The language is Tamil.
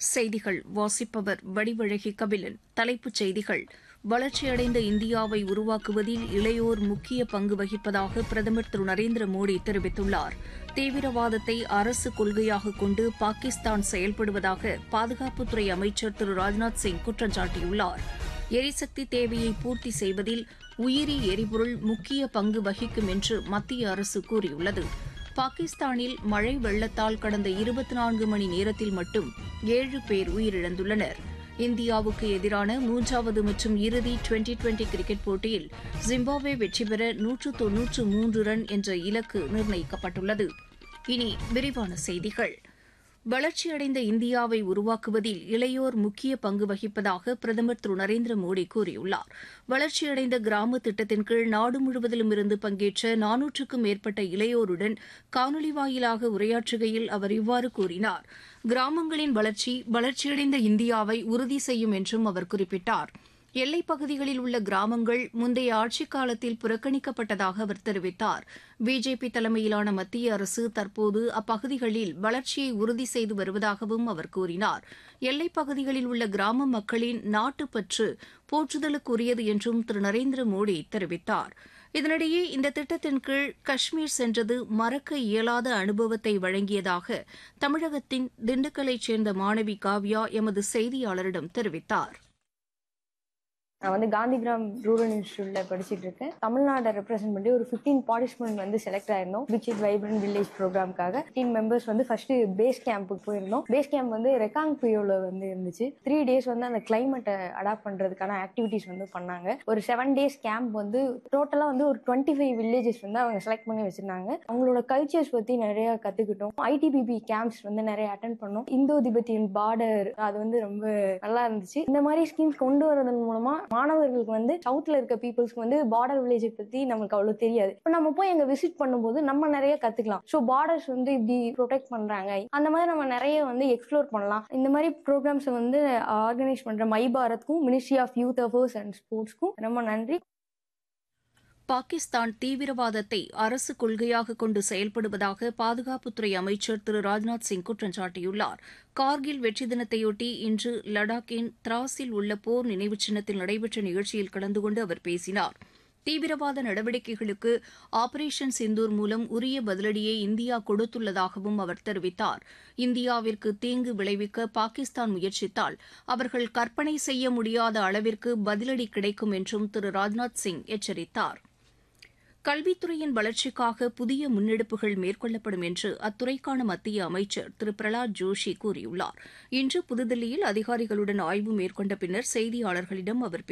செய்திகள் வாசிப்பவர் வடிவழகி கபிலன் தலைப்புச் செய்திகள் வளர்ச்சியடைந்த இந்தியாவை உருவாக்குவதில் இளையோர் முக்கிய பங்கு வகிப்பதாக பிரதமர் திரு நரேந்திர மோடி தெரிவித்துள்ளார் தீவிரவாதத்தை அரசு கொள்கையாக கொண்டு பாகிஸ்தான் செயல்படுவதாக பாதுகாப்புத்துறை அமைச்சர் திரு ராஜ்நாத் சிங் குற்றம் சாட்டியுள்ளார் எரிசக்தி தேவையை பூர்த்தி செய்வதில் உயிரி எரிபொருள் முக்கிய பங்கு வகிக்கும் என்று மத்திய அரசு கூறியுள்ளது பாகிஸ்தானில் மழை வெள்ளத்தால் கடந்த இருபத்தி நான்கு மணி நேரத்தில் மட்டும் ஏழு பேர் உயிரிழந்துள்ளனர் இந்தியாவுக்கு எதிரான மூன்றாவது மற்றும் இறுதி டுவெண்டி டுவெண்டி கிரிக்கெட் போட்டியில் ஜிம்பாப்வே வெற்றி பெற நூற்று தொன்னூற்று மூன்று ரன் என்ற இலக்கு நிர்ணயிக்கப்பட்டுள்ளது இனி விரிவான செய்திகள் வளர்ச்சியடைந்த இந்தியாவை உருவாக்குவதில் இளையோர் முக்கிய பங்கு வகிப்பதாக பிரதமர் திரு நரேந்திர மோடி கூறியுள்ளார் வளர்ச்சியடைந்த கிராம திட்டத்தின் கீழ் நாடு முழுவதிலும் இருந்து பங்கேற்ற நானூற்றுக்கும் மேற்பட்ட இளையோருடன் காணொலி வாயிலாக உரையாற்றுகையில் அவர் இவ்வாறு கூறினார் கிராமங்களின் வளர்ச்சி வளர்ச்சியடைந்த இந்தியாவை உறுதி செய்யும் என்றும் அவர் குறிப்பிட்டார் எல்லைப் பகுதிகளில் உள்ள கிராமங்கள் முந்தைய ஆட்சிக் காலத்தில் புறக்கணிக்கப்பட்டதாக அவர் தெரிவித்தார் பிஜேபி தலைமையிலான மத்திய அரசு தற்போது அப்பகுதிகளில் வளர்ச்சியை உறுதி செய்து வருவதாகவும் அவர் கூறினார் எல்லைப் பகுதிகளில் உள்ள கிராம மக்களின் நாட்டுப்பற்று போற்றுதலுக்குரியது என்றும் திரு நரேந்திர மோடி தெரிவித்தார் இதனிடையே இந்த திட்டத்தின் கீழ் காஷ்மீர் சென்றது மறக்க இயலாத அனுபவத்தை வழங்கியதாக தமிழகத்தின் திண்டுக்கல்லைச் சேர்ந்த மாணவி காவ்யா எமது செய்தியாளரிடம் தெரிவித்தார் நான் வந்து காந்திகிராம் ரூரல் இன்ஸ்டியூட்ல படிச்சுட்டு இருக்கேன் தமிழ்நாடை ரெப்ரசென்ட் பண்ணி ஒரு ஃபிஃப்டீன் பார்ட்டிசிபென்ட் வந்து செலக்ட் ஆயிருந்தோம் விச் வைப்ரண்ட் வில்லேஜ் ப்ரோக்ராம்காக ஃபிஃப்டீன் மெம்பர்ஸ் வந்து ஃபர்ஸ்ட் பேஸ் கேம்புக்கு போயிருந்தோம் பேஸ் கேம்ப் வந்து ரெக்காங் பியோல வந்து இருந்துச்சு த்ரீ டேஸ் வந்து அந்த கிளைமேட்டை அடாப்ட் பண்றதுக்கான ஆக்டிவிட்டிஸ் வந்து பண்ணாங்க ஒரு செவன் டேஸ் கேம்ப் வந்து டோட்டலா வந்து ஒரு டுவெண்ட்டி ஃபைவ் வில்லேஜஸ் வந்து அவங்க செலக்ட் பண்ணி வச்சிருந்தாங்க அவங்களோட கல்ச்சர்ஸ் பத்தி நிறைய கத்துக்கிட்டோம் ஐடிபிபி கேம்ப்ஸ் வந்து நிறைய அட்டன் பண்ணோம் இந்தோ திபெத்தியன் பார்டர் அது வந்து ரொம்ப நல்லா இருந்துச்சு இந்த மாதிரி ஸ்கீம்ஸ் கொண்டு வரதன் மூலமா மாணவர்களுக்கு வந்து சவுத்ல இருக்க பீப்புள்ஸ்க்கு வந்து பார்டர் வில்லேஜை பத்தி நமக்கு அவ்வளவு தெரியாது இப்போ நம்ம போய் அங்க விசிட் பண்ணும்போது நம்ம நிறைய கத்துக்கலாம் ஸோ பார்டர்ஸ் வந்து இப்படி ப்ரொடெக்ட் பண்றாங்க அந்த மாதிரி நம்ம நிறைய வந்து எக்ஸ்ப்ளோர் பண்ணலாம் இந்த மாதிரி ப்ரோக்ராம்ஸ் வந்து ஆர்கனைஸ் பண்ற மை பாரத்க்கும் ministry of youth affairs and ஸ்போர்ட்ஸ்க்கும் ரொம்ப நன்றி பாகிஸ்தான் தீவிரவாதத்தை அரசு கொள்கையாக கொண்டு செயல்படுவதாக பாதுகாப்புத்துறை அமைச்சர் திரு ராஜ்நாத் சிங் குற்றம் சாட்டியுள்ளார் கார்கில் வெற்றி தினத்தையொட்டி இன்று லடாக்கின் திராஸில் உள்ள போர் நினைவு சின்னத்தில் நடைபெற்ற நிகழ்ச்சியில் கலந்து கொண்டு அவர் பேசினார் தீவிரவாத நடவடிக்கைகளுக்கு ஆபரேஷன் சிந்தூர் மூலம் உரிய பதிலடியை இந்தியா கொடுத்துள்ளதாகவும் அவர் தெரிவித்தார் இந்தியாவிற்கு தீங்கு விளைவிக்க பாகிஸ்தான் முயற்சித்தால் அவர்கள் கற்பனை செய்ய முடியாத அளவிற்கு பதிலடி கிடைக்கும் என்றும் திரு ராஜ்நாத் சிங் எச்சரித்தார் கல்வித்துறையின் வளர்ச்சிக்காக புதிய முன்னெடுப்புகள் மேற்கொள்ளப்படும் என்று அத்துறைக்கான மத்திய அமைச்சர் திரு பிரலாத் ஜோஷி கூறியுள்ளார் இன்று புதுதில்லியில் அதிகாரிகளுடன் ஆய்வு மேற்கொண்ட பின்னர் செய்தியாளர்களிடம் அவர்